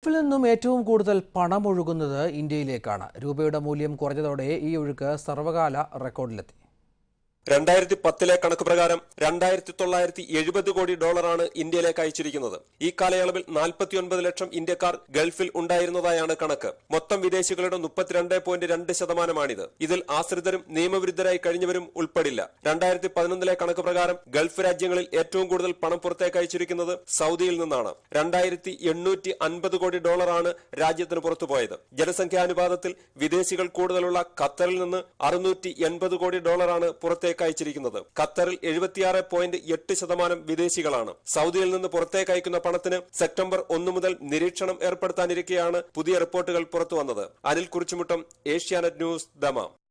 ഗൾഫിൽ നിന്നും ഏറ്റവും കൂടുതൽ പണം ഒഴുകുന്നത് ഇന്ത്യയിലേക്കാണ് രൂപയുടെ മൂല്യം കുറഞ്ഞതോടെ ഈ ഒഴുക്ക് സർവകാല റെക്കോർഡിലെത്തി രണ്ടായിരത്തി പത്തിലെ കണക്ക് പ്രകാരം രണ്ടായിരത്തി തൊള്ളായിരത്തി എഴുപത് കോടി ഡോളറാണ് ഇന്ത്യയിലേക്ക് അയച്ചിരിക്കുന്നത് ഈ കാലയളവിൽ നാൽപ്പത്തിയൊൻപത് ലക്ഷം ഇന്ത്യക്കാർ ഗൾഫിൽ ഉണ്ടായിരുന്നതായാണ് കണക്ക് മൊത്തം വിദേശികളുടെ മുപ്പത്തിരണ്ട് പോയിന്റ് രണ്ട് ശതമാനമാണിത് ഇതിൽ ആശ്രിതരും നിയമവിരുദ്ധരായി കഴിഞ്ഞവരും ഉൾപ്പെടില്ല രണ്ടായിരത്തി പതിനൊന്നിലെ കണക്ക് പ്രകാരം ഗൾഫ് രാജ്യങ്ങളിൽ ഏറ്റവും കൂടുതൽ പണം പുറത്തേക്ക് അയച്ചിരിക്കുന്നത് സൗദിയിൽ നിന്നാണ് രണ്ടായിരത്തി എണ്ണൂറ്റി അൻപത് കോടി ഡോളറാണ് രാജ്യത്തിന് പുറത്തുപോയത് ജനസംഖ്യാനുപാതത്തിൽ വിദേശികൾ കൂടുതലുള്ള ഖത്തറിൽ നിന്ന് അറുന്നൂറ്റി എൺപത് കോടി ഡോളറാണ് പുറത്തേക്ക് അയച്ചിരിക്കുന്നത് ഖത്തറിൽ എഴുപത്തിയാറ് പോയിന്റ് എട്ട് ശതമാനം വിദേശികളാണ് സൗദിയിൽ നിന്ന് പുറത്തേക്ക് അയക്കുന്ന പണത്തിന് സെപ്റ്റംബർ ഒന്ന് മുതൽ നിരീക്ഷണം ഏർപ്പെടുത്താനിരിക്കെയാണ് പുതിയ റിപ്പോർട്ടുകൾ പുറത്തുവന്നത് അനിൽ കുറിച്ചുമുട്ടം ഏഷ്യാനെറ്റ് ന്യൂസ് ദമാം